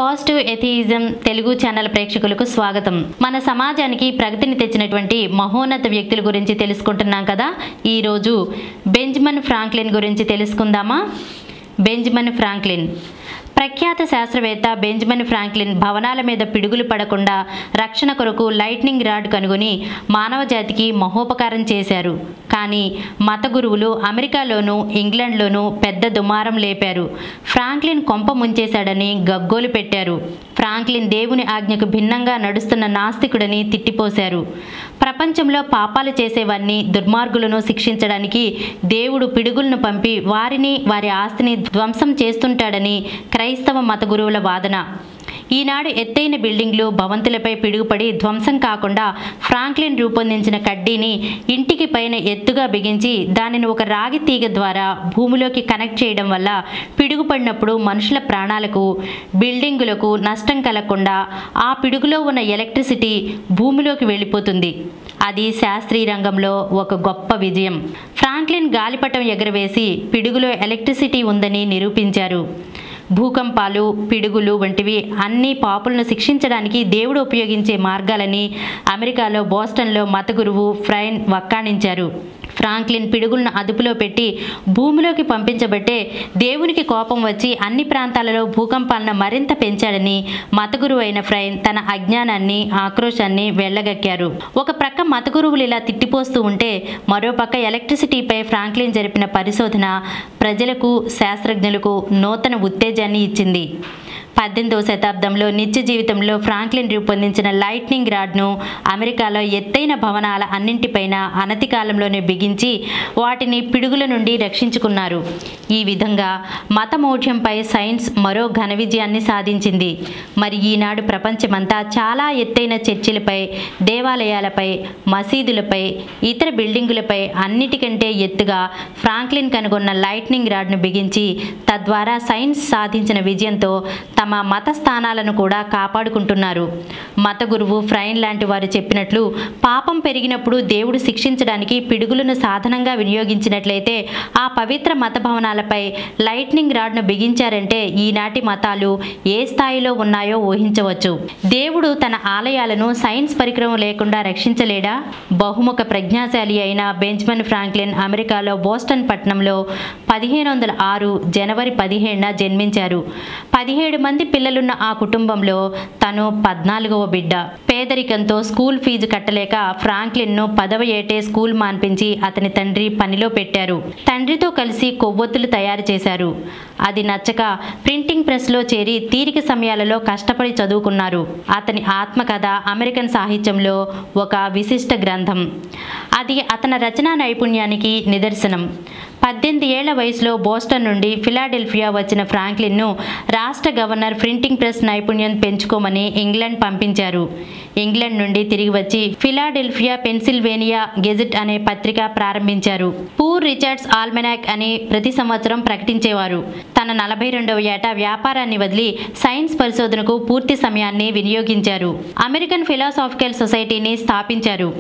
positive atheism Telugu channel ప్రేక్షకులకు స్వాగతం మన సమాజానికి ప్రగతిని తెచ్చినటువంటి మహోన్నత వ్యక్తుల గురించి తెలుసుకుంటున్నాం కదా ఈరోజు బెంజమిన్ ఫ్రాంక్లిన్ గురించి తెలుసుకుందామా బెంజమిన్ ఫ్రాంక్లిన్ ప్రఖ్యాత శాస్త్రవేత్త బెంజమిన్ ఫ్రాంక్లిన్ భవనాల మీద పిడుగులు పడకుండా రక్షణ కొరకు లైట్నింగ్ రాడ్ కనుగొని మానవ జాతికి మహోపకారం చేశారు కానీ మత గురువులు అమెరికాలోనూ ఇంగ్లాండ్లోనూ పెద్ద దుమారం లేపారు ఫ్రాంక్లిన్ కొంప ముంచేశాడని గగ్గోలు పెట్టారు ఫ్రాంక్లిన్ దేవుని ఆజ్ఞకు భిన్నంగా నడుస్తున్న నాస్తికుడని తిట్టిపోశారు ప్రపంచంలో పాపాలు చేసేవారిని దుర్మార్గులను శిక్షించడానికి దేవుడు పిడుగులను పంపి వారిని వారి ఆస్తిని ధ్వంసం చేస్తుంటాడని క్రైస్తవ మత గురువుల వాదన ఈనాడు ఎత్తైన బిల్డింగ్లు భవంతులపై పిడుగుపడి ధ్వంసం కాకుండా ఫ్రాంక్లిన్ రూపొందించిన కడ్డీని ఇంటికి పైన ఎత్తుగా బిగించి దానిని ఒక రాగి తీగ ద్వారా భూమిలోకి కనెక్ట్ చేయడం వల్ల పిడుగుపడినప్పుడు మనుషుల ప్రాణాలకు బిల్డింగులకు నష్టం కలగకుండా ఆ పిడుగులో ఉన్న ఎలక్ట్రిసిటీ భూమిలోకి వెళ్ళిపోతుంది అది శాస్త్రీయ రంగంలో ఒక గొప్ప విజయం ఫ్రాంక్లిన్ గాలిపటం ఎగరవేసి పిడుగులో ఎలక్ట్రిసిటీ ఉందని నిరూపించారు భూకంపాలు పిడుగులు వంటివి అన్ని పాపులను శిక్షించడానికి దేవుడు ఉపయోగించే మార్గాలని అమెరికాలో బోస్టన్లో మత గురువు ఫ్రైన్ వక్కాణించారు ఫ్రాంక్లిన్ పిడుగులను అదుపులో పెట్టి భూమిలోకి పంపించబట్టే దేవునికి కోపం వచ్చి అన్ని ప్రాంతాలలో భూకంపాలను మరింత పెంచాడని మతగురువు అయిన ఫ్రైన్ తన అజ్ఞానాన్ని ఆక్రోశాన్ని వెళ్ళగక్కారు ఒక ప్రక్క మత గురువులు ఇలా తిట్టిపోస్తూ ఉంటే మరోపక్క ఎలక్ట్రిసిటీపై ఫ్రాంక్లిన్ జరిపిన పరిశోధన ప్రజలకు శాస్త్రజ్ఞులకు నూతన ఉత్తేజాన్ని ఇచ్చింది పద్దెనిమిదవ శతాబ్దంలో నిత్య జీవితంలో ఫ్రాంక్లిన్ రూపొందించిన లైట్నింగ్ రాడ్ను అమెరికాలో ఎత్తైన భవనాల అన్నింటిపైన అనతి కాలంలోనే బిగించి వాటిని పిడుగుల నుండి రక్షించుకున్నారు ఈ విధంగా మతమౌఢ్యంపై సైన్స్ మరో ఘన విజయాన్ని సాధించింది మరి ఈనాడు ప్రపంచమంతా చాలా ఎత్తైన చర్చిలపై దేవాలయాలపై మసీదులపై ఇతర బిల్డింగులపై అన్నిటికంటే ఎత్తుగా ఫ్రాంక్లిన్ కనుగొన్న లైట్నింగ్ రాడ్ను బిగించి తద్వారా సైన్స్ సాధించిన విజయంతో తమ మత స్థానాలను కూడా కాపాడుకుంటున్నారు మత గురువు ఫ్రైన్ లాంటి వారు చెప్పినట్లు పాపం పెరిగినప్పుడు దేవుడు శిక్షించడానికి పిడుగులను సాధనంగా వినియోగించినట్లయితే ఆ పవిత్ర మత భవనాలపై లైట్నింగ్ రాడ్ను బిగించారంటే ఈనాటి మతాలు ఏ స్థాయిలో ఉన్నాయో ఊహించవచ్చు దేవుడు తన ఆలయాలను సైన్స్ పరికరం లేకుండా రక్షించలేడా బహుముఖ ప్రజ్ఞాశాలి అయిన బెంజ్మన్ ఫ్రాంక్లిన్ అమెరికాలో బోస్టన్ పట్టణంలో పదిహేను వందల ఆరు జనవరి పదిహేడున జన్మించారు పదిహేడు మంది పిల్లలున్న ఆ కుటుంబంలో తను పద్నాలుగవ బిడ్డ పేదరికంతో స్కూల్ ఫీజు కట్టలేక ఫ్రాంక్లిన్ను పదవ ఏటే స్కూల్ మాన్పించి అతని తండ్రి పనిలో పెట్టారు తండ్రితో కలిసి కొవ్వొత్తులు తయారు చేశారు అది నచ్చక ప్రింటింగ్ ప్రెస్లో చేరి తీరిక సమయాలలో కష్టపడి చదువుకున్నారు అతని ఆత్మకథ అమెరికన్ సాహిత్యంలో ఒక విశిష్ట గ్రంథం అది అతని రచనా నైపుణ్యానికి నిదర్శనం పద్దెనిమిది ఏళ్ల వయసులో బోస్టన్ నుండి ఫిలాడెల్ఫియా వచ్చిన ఫ్రాంక్లిన్ను రాష్ట్ర గవర్నర్ ప్రింటింగ్ ప్రెస్ నైపుణ్యం పెంచుకోమని ఇంగ్లాండ్ పంపించారు ఇంగ్లాండ్ నుండి తిరిగి వచ్చి ఫిలాడెల్ఫియా పెన్సిల్వేనియా గెజెట్ అనే పత్రిక ప్రారంభించారు పూర్ రిచర్డ్స్ ఆల్మెనాక్ అని ప్రతి సంవత్సరం ప్రకటించేవారు తన నలభై రెండవ ఏట వ్యాపారాన్ని వదిలి సైన్స్ పరిశోధనకు పూర్తి సమయాన్ని వినియోగించారు అమెరికన్ ఫిలాసాఫికల్ సొసైటీని స్థాపించారు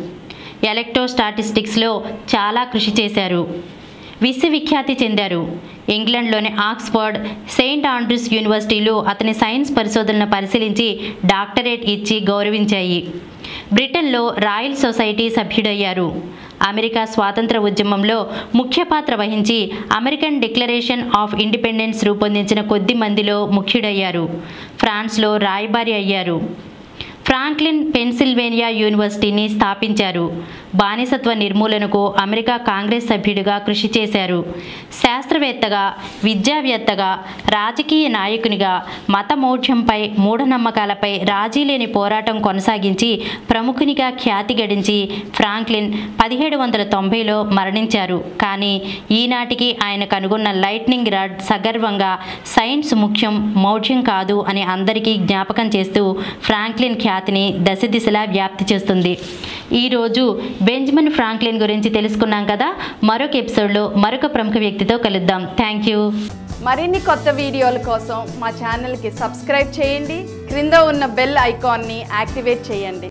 ఎలక్ట్రోస్టాటిస్టిక్స్లో చాలా కృషి చేశారు విశ్వవిఖ్యాతి చెందారు ఇంగ్లాండ్లోని ఆక్స్ఫర్డ్ సెయింట్ ఆండ్రూస్ యూనివర్సిటీలు అతని సైన్స్ పరిశోధనను పరిశీలించి డాక్టరేట్ ఇచ్చి గౌరవించాయి బ్రిటన్లో రాయల్ సొసైటీ సభ్యుడయ్యారు అమెరికా స్వాతంత్ర ఉద్యమంలో ముఖ్య పాత్ర వహించి అమెరికన్ డిక్లరేషన్ ఆఫ్ ఇండిపెండెన్స్ రూపొందించిన కొద్ది మందిలో ముఖ్యుడయ్యారు ఫ్రాన్స్లో రాయబారి అయ్యారు ఫ్రాంక్లిన్ పెన్సిల్వేనియా యూనివర్సిటీని స్థాపించారు బానిసత్వ నిర్మూలనకు అమెరికా కాంగ్రెస్ సభ్యుడిగా కృషి చేశారు శాస్త్రవేత్తగా విద్యావేత్తగా రాజకీయ నాయకునిగా మతమౌఢ్యంపై మూఢనమ్మకాలపై రాజీ లేని పోరాటం కొనసాగించి ప్రముఖునిగా ఖ్యాతి గడించి ఫ్రాంక్లిన్ పదిహేడు వందల తొంభైలో మరణించారు కానీ ఈనాటికి ఆయన కనుగొన్న లైట్నింగ్ రాడ్ సగర్వంగా సైన్స్ ముఖ్యం మౌఢ్యం కాదు అని అందరికీ జ్ఞాపకం చేస్తూ ఫ్రాంక్లిన్ ఖ్యాతిని దశ దిశలా వ్యాప్తి చేస్తుంది ఈరోజు బెంజమిన్ ఫ్రాంక్లిన్ గురించి తెలుసుకున్నాం కదా మరొక ఎపిసోడ్లో మరొక ప్రముఖ వ్యక్తితో కలుద్దాం థ్యాంక్ యూ మరిన్ని కొత్త వీడియోల కోసం మా ఛానల్కి సబ్స్క్రైబ్ చేయండి క్రింద ఉన్న బెల్ ఐకాన్ని యాక్టివేట్ చేయండి